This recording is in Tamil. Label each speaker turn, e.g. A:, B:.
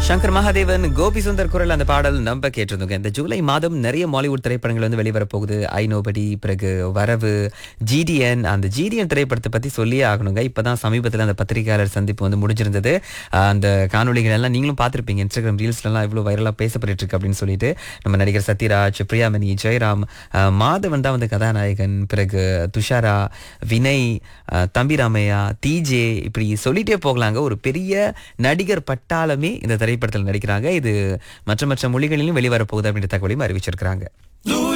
A: சங்கர் மகாதேவன் கோபி சுந்தர் குரல் அந்த பாடல் நம்ம கேட்டிருந்தோங்க இந்த ஜூலை மாதம் நிறைய மாலிவுட் திரைப்படங்கள் வந்து வெளிவர போகுது ஐ நோபடி பிறகு வரவு ஜிடிஎன் அந்த ஜிடிஎன் திரைப்படத்தை பத்தி சொல்லியே ஆகணுங்க இப்பதான் சமீபத்தில் அந்த பத்திரிகையாளர் சந்திப்பு வந்து முடிஞ்சிருந்தது ஆஹ் அந்த காணொளிகள் எல்லாம் நீங்களும் பார்த்திருப்பீங்க இன்ஸ்டாகிராம் ரீல்ஸ்ல எல்லாம் இவ்வளவு வைரலா பேசப்பட்டு இருக்கு அப்படின்னு சொல்லிட்டு நம்ம நடிகர் சத்யராஜ் பிரியாமணி ஜெயராம் ஆஹ் மாதவன் தான் வந்து கதாநாயகன் பிறகு துஷாரா வினய் ஆஹ் தம்பி ராமையா டிஜே இப்படி சொல்லிட்டே போகலாங்க ஒரு பெரிய நடிகர் பட்டாளமே இந்த திரைப்படத்தில் நடிக்கிறாங்க இது மற்ற மற்ற மொழிகளிலும் வெளிவர போகுது அப்படின்ற தகவலையும் அறிவிச்சிருக்கிறாங்க